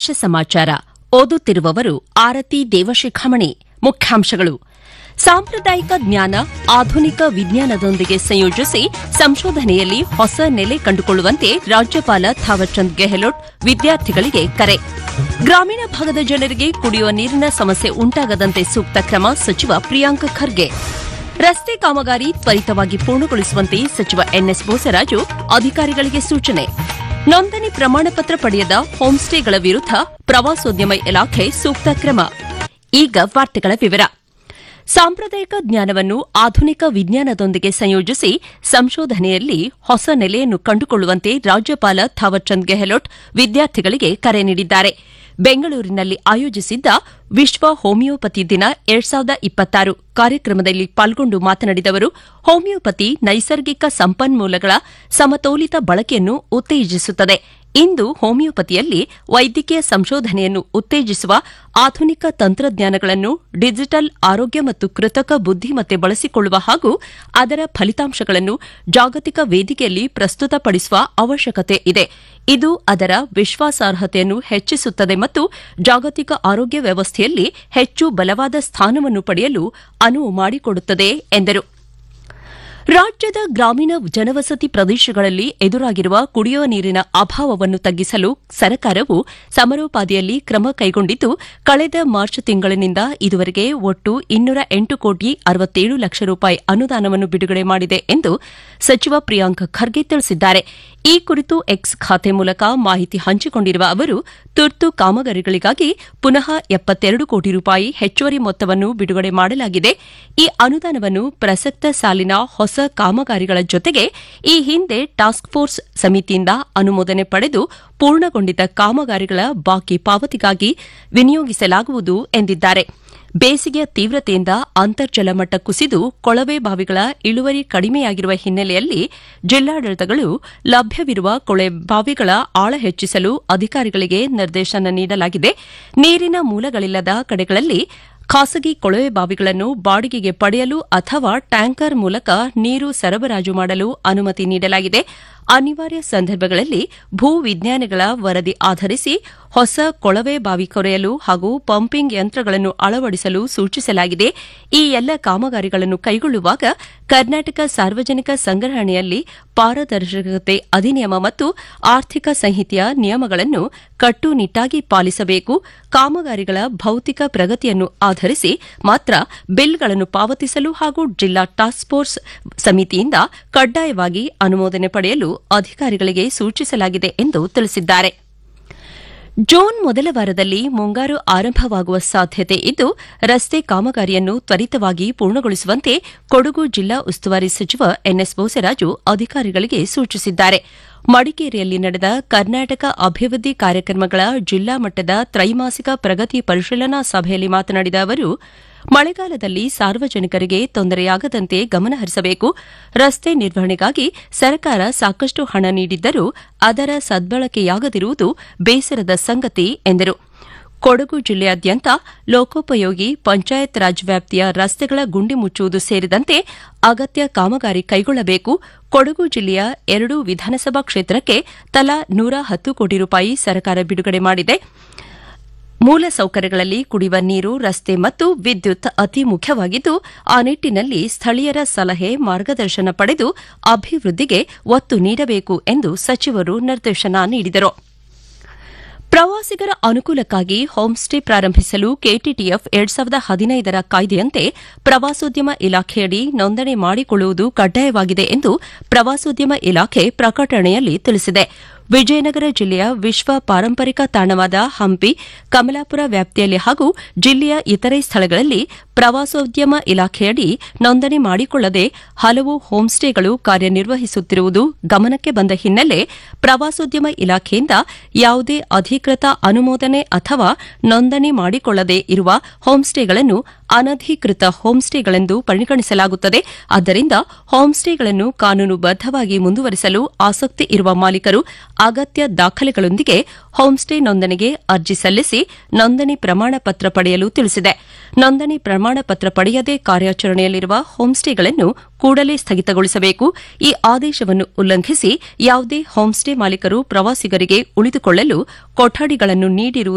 ಪ್ರದೇಶ ಸಮಾಚಾರ ಓದುತ್ತಿರುವವರು ಆರತಿ ದೇವಶಿಖಾಮಣಿ ಮುಖ್ಯಾಂಶಗಳು ಸಾಂಪ್ರದಾಯಿಕ ಜ್ಞಾನ ಆಧುನಿಕ ವಿಜ್ಞಾನದೊಂದಿಗೆ ಸಂಯೋಜಿಸಿ ಸಂಶೋಧನೆಯಲ್ಲಿ ಹೊಸ ನೆಲೆ ಕಂಡುಕೊಳ್ಳುವಂತೆ ರಾಜ್ಯಪಾಲ ಥಾವರ್ಚಂದ್ ಗೆಹ್ಲೋಟ್ ವಿದ್ಯಾರ್ಥಿಗಳಿಗೆ ಕರೆ ಗ್ರಾಮೀಣ ಭಾಗದ ಜನರಿಗೆ ಕುಡಿಯುವ ನೀರಿನ ಸಮಸ್ಯೆ ಉಂಟಾಗದಂತೆ ಸೂಕ್ತ ಕ್ರಮ ಸಚಿವ ಪ್ರಿಯಾಂಕ್ ಖರ್ಗೆ ರಸ್ತೆ ಕಾಮಗಾರಿ ತ್ವರಿತವಾಗಿ ಪೂರ್ಣಗೊಳಿಸುವಂತೆ ಸಚಿವ ಎನ್ಎಸ್ ಬೋಸರಾಜು ಅಧಿಕಾರಿಗಳಿಗೆ ಸೂಚನೆ ನೋಂದಣಿ ಪ್ರಮಾಣಪತ್ರ ಪಡೆಯದ ಹೋಂಸ್ಟೇಗಳ ವಿರುದ್ಧ ಪ್ರವಾಸೋದ್ಯಮ ಇಲಾಖೆ ಸೂಕ್ತ ಕ್ರಮ ಈಗ ವಾರ್ತೆಗಳ ವಿವರ ಸಾಂಪ್ರದಾಯಿಕ ಜ್ಞಾನವನ್ನು ಆಧುನಿಕ ವಿಜ್ಞಾನದೊಂದಿಗೆ ಸಂಯೋಜಿಸಿ ಸಂಶೋಧನೆಯಲ್ಲಿ ಹೊಸ ನೆಲೆಯನ್ನು ಕಂಡುಕೊಳ್ಳುವಂತೆ ರಾಜ್ಯಪಾಲ ಥಾವರ್ಚಂದ್ ಗೆಹ್ಲೋಟ್ ವಿದ್ಯಾರ್ಥಿಗಳಿಗೆ ಕರೆ ನೀಡಿದ್ದಾರೆ ಬೆಂಗಳೂರಿನಲ್ಲಿ ಆಯೋಜಿಸಿದ್ದ ವಿಶ್ವ ಹೋಮಿಯೋಪತಿ ದಿನ ಎರಡ್ ಸಾವಿರದ ಇಪ್ಪತ್ತಾರು ಕಾರ್ಯಕ್ರಮದಲ್ಲಿ ಪಾಲ್ಗೊಂಡು ಮಾತನಾಡಿದ ಅವರು ಹೋಮಿಯೋಪತಿ ನೈಸರ್ಗಿಕ ಸಂಪನ್ಮೂಲಗಳ ಸಮತೋಲಿತ ಬಳಕೆಯನ್ನು ಉತ್ತೇಜಿಸುತ್ತದೆ ಇಂದು ಹೋಮಿಯೋಪತಿಯಲ್ಲಿ ವೈದ್ಯಕೀಯ ಸಂಶೋಧನೆಯನ್ನು ಉತ್ತೇಜಿಸುವ ಆಧುನಿಕ ತಂತ್ರಜ್ಞಾನಗಳನ್ನು ಡಿಜಿಟಲ್ ಆರೋಗ್ಯ ಮತ್ತು ಕೃತಕ ಬುದ್ದಿಮತ್ತೆ ಬಳಸಿಕೊಳ್ಳುವ ಹಾಗೂ ಅದರ ಫಲಿತಾಂಶಗಳನ್ನು ಜಾಗತಿಕ ವೇದಿಕೆಯಲ್ಲಿ ಪ್ರಸ್ತುತಪಡಿಸುವ ಅವಶ್ಯಕತೆ ಇದೆ ಇದು ಅದರ ವಿಶ್ವಾಸಾರ್ಹತೆಯನ್ನು ಹೆಚ್ಚಿಸುತ್ತದೆ ಮತ್ತು ಜಾಗತಿಕ ಆರೋಗ್ಯ ವ್ಯವಸ್ಥೆಯಲ್ಲಿ ಹೆಚ್ಚು ಬಲವಾದ ಸ್ಥಾನವನ್ನು ಪಡೆಯಲು ಅನುವು ಮಾಡಿಕೊಡುತ್ತದೆ ಎಂದರು ರಾಜ್ಯದ ಗ್ರಾಮೀಣ ಜನವಸತಿ ಪ್ರದೇಶಗಳಲ್ಲಿ ಎದುರಾಗಿರುವ ಕುಡಿಯುವ ನೀರಿನ ಅಭಾವವನ್ನು ತಗ್ಗಿಸಲು ಸರ್ಕಾರವು ಸಮರೋಪಾದಿಯಲ್ಲಿ ಕ್ರಮ ಕೈಗೊಂಡಿದ್ದು ಕಳೆದ ಮಾರ್ಚ್ ತಿಂಗಳಿನಿಂದ ಇದುವರೆಗೆ ಒಟ್ಟು ಇನ್ನೂರ ಎಂಟು ಕೋಟಿ ಅರವತ್ತೇಳು ಲಕ್ಷ ರೂಪಾಯಿ ಅನುದಾನವನ್ನು ಬಿಡುಗಡೆ ಮಾಡಿದೆ ಎಂದು ಸಚಿವ ಪ್ರಿಯಾಂಕ್ ಖರ್ಗೆ ತಿಳಿಸಿದ್ದಾರೆ ಈ ಕುರಿತು ಎಕ್ಸ್ ಖಾತೆ ಮೂಲಕ ಮಾಹಿತಿ ಹಂಚಿಕೊಂಡಿರುವ ಅವರು ತುರ್ತು ಕಾಮಗಾರಿಗಳಿಗಾಗಿ ಪುನಃ ಎಪ್ಪತ್ತೆರಡು ಕೋಟಿ ರೂಪಾಯಿ ಹೆಚ್ಚುವರಿ ಮೊತ್ತವನ್ನು ಬಿಡುಗಡೆ ಮಾಡಲಾಗಿದೆ ಈ ಅನುದಾನವನ್ನು ಪ್ರಸಕ್ತ ಸಾಲಿನ ಹೊಸ ಕಾಮಗಾರಿಗಳ ಜೊತೆಗೆ ಈ ಹಿಂದೆ ಟಾಸ್ಕ್ ಫೋರ್ಸ್ ಸಮಿತಿಯಿಂದ ಅನುಮೋದನೆ ಪಡೆದು ಪೂರ್ಣಗೊಂಡಿದ್ದ ಕಾಮಗಾರಿಗಳ ಬಾಕಿ ಪಾವತಿಗಾಗಿ ವಿನಿಯೋಗಿಸಲಾಗುವುದು ಎಂದಿದ್ದಾರೆ ಬೇಸಿಗೆಯ ತೀವ್ರತೆಯಿಂದ ಅಂತರ್ಜಲ ಮಟ್ಟ ಕುಸಿದು ಕೊಳವೆ ಬಾವಿಗಳ ಇಳುವರಿ ಕಡಿಮೆಯಾಗಿರುವ ಹಿನ್ನೆಲೆಯಲ್ಲಿ ಜಿಲ್ಲಾಡಳಿತಗಳು ಲಭ್ಯವಿರುವ ಕೊಳವೆ ಬಾವಿಗಳ ಆಳ ಹೆಚ್ಚಿಸಲು ಅಧಿಕಾರಿಗಳಿಗೆ ನಿರ್ದೇಶನ ನೀಡಲಾಗಿದೆ ನೀರಿನ ಮೂಲಗಳಿಲ್ಲದ ಕಡೆಗಳಲ್ಲಿ ಖಾಸಗಿ ಕೊಳವೆ ಬಾವಿಗಳನ್ನು ಬಾಡಿಗೆಗೆ ಪಡೆಯಲು ಅಥವಾ ಟ್ಯಾಂಕರ್ ಮೂಲಕ ನೀರು ಸರಬರಾಜು ಮಾಡಲು ಅನುಮತಿ ನೀಡಲಾಗಿದೆ ಅನಿವಾರ್ಯ ಸಂದರ್ಭಗಳಲ್ಲಿ ಭೂ ವಿಜ್ಞಾನಿಗಳ ವರದಿ ಆಧರಿಸಿ ಹೊಸ ಕೊಳವೆ ಬಾವಿ ಕೊರೆಯಲು ಹಾಗೂ ಪಂಪಿಂಗ್ ಯಂತ್ರಗಳನ್ನು ಅಳವಡಿಸಲು ಸೂಚಿಸಲಾಗಿದೆ ಈ ಎಲ್ಲ ಕಾಮಗಾರಿಗಳನ್ನು ಕೈಗೊಳ್ಳುವಾಗ ಕರ್ನಾಟಕ ಸಾರ್ವಜನಿಕ ಸಂಗ್ರಹಣೆಯಲ್ಲಿ ಪಾರದರ್ಶಕತೆ ಅಧಿನಿಯಮ ಮತ್ತು ಆರ್ಥಿಕ ಸಂಹಿತೆಯ ನಿಯಮಗಳನ್ನು ಕಟ್ಟುನಿಟ್ಟಾಗಿ ಪಾಲಿಸಬೇಕು ಕಾಮಗಾರಿಗಳ ಭೌತಿಕ ಪ್ರಗತಿಯನ್ನು ಆಧರಿಸಿ ಮಾತ್ರ ಬಿಲ್ಗಳನ್ನು ಪಾವತಿಸಲು ಹಾಗೂ ಜಿಲ್ಲಾ ಟಾಸ್ಕ್ ಫೋರ್ಸ್ ಸಮಿತಿಯಿಂದ ಕಡ್ಡಾಯವಾಗಿ ಅನುಮೋದನೆ ಪಡೆಯಲು ಅಧಿಕಾರಿಗಳಿಗೆ ಸೂಚಿಸಲಾಗಿದೆ ಎಂದು ತಿಳಿಸಿದ್ದಾರೆ ಜೂನ್ ಮೊದಲ ವಾರದಲ್ಲಿ ಮುಂಗಾರು ಆರಂಭವಾಗುವ ಸಾಧ್ಯತೆ ಇದ್ದು ರಸ್ತೆ ಕಾಮಗಾರಿಯನ್ನು ತ್ವರಿತವಾಗಿ ಪೂರ್ಣಗೊಳಿಸುವಂತೆ ಕೊಡಗು ಜಿಲ್ಲಾ ಉಸ್ತುವಾರಿ ಸಚಿವ ಎನ್ಎಸ್ ಬೋಸರಾಜು ಅಧಿಕಾರಿಗಳಿಗೆ ಸೂಚಿಸಿದ್ದಾರೆ ಮಡಿಕೇರಿಯಲ್ಲಿ ನಡೆದ ಕರ್ನಾಟಕ ಅಭಿವೃದ್ಧಿ ಕಾರ್ಯಕ್ರಮಗಳ ಜಿಲ್ಲಾ ಮಟ್ಟದ ತ್ರೈಮಾಸಿಕ ಪ್ರಗತಿ ಪರಿಶೀಲನಾ ಸಭೆಯಲ್ಲಿ ಮಾತನಾಡಿದ ಅವರು ಮಳೆಗಾಲದಲ್ಲಿ ಸಾರ್ವಜನಿಕರಿಗೆ ತೊಂದರೆಯಾಗದಂತೆ ಗಮನಹರಿಸಬೇಕು ರಸ್ತೆ ನಿರ್ವಹಣೆಗಾಗಿ ಸರ್ಕಾರ ಸಾಕಷ್ಟು ಹಣ ನೀಡಿದ್ದರೂ ಅದರ ಸದ್ಬಳಕೆಯಾಗದಿರುವುದು ಬೇಸರದ ಸಂಗತಿ ಎಂದರು ಕೊಡಗು ಜಿಲ್ಲೆಯಾದ್ಯಂತ ಲೋಕೋಪಯೋಗಿ ಪಂಚಾಯತ್ ರಾಜ್ ವ್ಯಾಪ್ತಿಯ ರಸ್ತೆಗಳ ಗುಂಡಿ ಮುಚ್ಚುವುದು ಸೇರಿದಂತೆ ಅಗತ್ಯ ಕಾಮಗಾರಿ ಕೈಗೊಳ್ಳಬೇಕು ಕೊಡಗು ಜಿಲ್ಲೆಯ ಎರಡೂ ವಿಧಾನಸಭಾ ಕ್ಷೇತ್ರಕ್ಕೆ ತಲಾ ನೂರ ಹತ್ತು ಕೋಟಿ ರೂಪಾಯಿ ಸರ್ಕಾರ ಬಿಡುಗಡೆ ಮಾಡಿದೆ ಮೂಲಸೌಕರ್ಯಗಳಲ್ಲಿ ಕುಡಿಯುವ ನೀರು ರಸ್ತೆ ಮತ್ತು ವಿದ್ಯುತ್ ಅತಿ ಮುಖ್ಯವಾಗಿದ್ದು ಆ ನಿಟ್ಟಿನಲ್ಲಿ ಸ್ಥಳೀಯರ ಸಲಹೆ ಮಾರ್ಗದರ್ಶನ ಪಡೆದು ಅಭಿವೃದ್ಧಿಗೆ ಒತ್ತು ನೀಡಬೇಕು ಎಂದು ಸಚಿವರು ನಿರ್ದೇಶನ ನೀಡಿದರು ಪ್ರವಾಸಿಗರ ಅನುಕೂಲಕ್ಕಾಗಿ ಹೋಂಸ್ಟೇ ಪ್ರಾರಂಭಿಸಲು ಕೆಟಿಟಿಎಫ್ ಎರಡ್ ಸಾವಿರದ ಹದಿನೈದರ ಕಾಯ್ದೆಯಂತೆ ಪ್ರವಾಸೋದ್ಯಮ ಇಲಾಖೆಯಡಿ ನೋಂದಣಿ ಮಾಡಿಕೊಳ್ಳುವುದು ಕಡ್ಡಾಯವಾಗಿದೆ ಎಂದು ಪ್ರವಾಸೋದ್ಯಮ ಇಲಾಖೆ ಪ್ರಕಟಣೆಯಲ್ಲಿ ತಿಳಿಸಿದೆ ವಿಜಯನಗರ ಜಿಲ್ಲೆಯ ವಿಶ್ವ ಪಾರಂಪರಿಕ ತಾಣವಾದ ಹಂಪಿ ಕಮಲಾಪುರ ವ್ಯಾಪ್ತಿಯಲ್ಲಿ ಹಾಗೂ ಜಿಲ್ಲೆಯ ಇತರೆ ಸ್ಥಳಗಳಲ್ಲಿ ಪ್ರವಾಸೋದ್ಯಮ ಇಲಾಖೆಯಡಿ ನೋಂದಣಿ ಮಾಡಿಕೊಳ್ಳದೆ ಹಲವು ಹೋಂಸ್ಟೇಗಳು ಕಾರ್ಯನಿರ್ವಹಿಸುತ್ತಿರುವುದು ಗಮನಕ್ಕೆ ಬಂದ ಹಿನ್ನೆಲೆ ಪ್ರವಾಸೋದ್ಯಮ ಇಲಾಖೆಯಿಂದ ಯಾವುದೇ ಅಧಿಕೃತ ಅನುಮೋದನೆ ಅಥವಾ ನೋಂದಣಿ ಮಾಡಿಕೊಳ್ಳದೆ ಇರುವ ಹೋಂಸ್ಟೇಗಳನ್ನು ಅನಧಿಕೃತ ಹೋಂಸ್ಟೇಗಳೆಂದು ಪರಿಗಣಿಸಲಾಗುತ್ತದೆ ಆದ್ದರಿಂದ ಹೋಂಸ್ಟೇಗಳನ್ನು ಕಾನೂನುಬದ್ದವಾಗಿ ಮುಂದುವರಿಸಲು ಆಸಕ್ತಿ ಇರುವ ಮಾಲೀಕರು ಅಗತ್ಯ ದಾಖಲೆಗಳೊಂದಿಗೆ ಹೋಂಸ್ಟೇ ನೋಂದಣಿಗೆ ಅರ್ಜಿ ಸಲ್ಲಿಸಿ ನೋಂದಣಿ ಪ್ರಮಾಣ ಪತ್ರ ಪಡೆಯಲು ತಿಳಿಸಿದೆ ನೋಂದಣಿ ಪ್ರಮಾಣ ಪತ್ರ ಪಡೆಯದೆ ಕಾರ್ಯಾಚರಣೆಯಲ್ಲಿರುವ ಹೋಂಸ್ಟೇಗಳನ್ನು ಕೂಡಲೇ ಸ್ಥಗಿತಗೊಳಿಸಬೇಕು ಈ ಆದೇಶವನ್ನು ಉಲ್ಲಂಘಿಸಿ ಯಾವುದೇ ಹೋಂಸ್ಟೇ ಮಾಲೀಕರು ಪ್ರವಾಸಿಗರಿಗೆ ಉಳಿದುಕೊಳ್ಳಲು ಕೊಠಡಿಗಳನ್ನು ನೀಡಿರುವುದು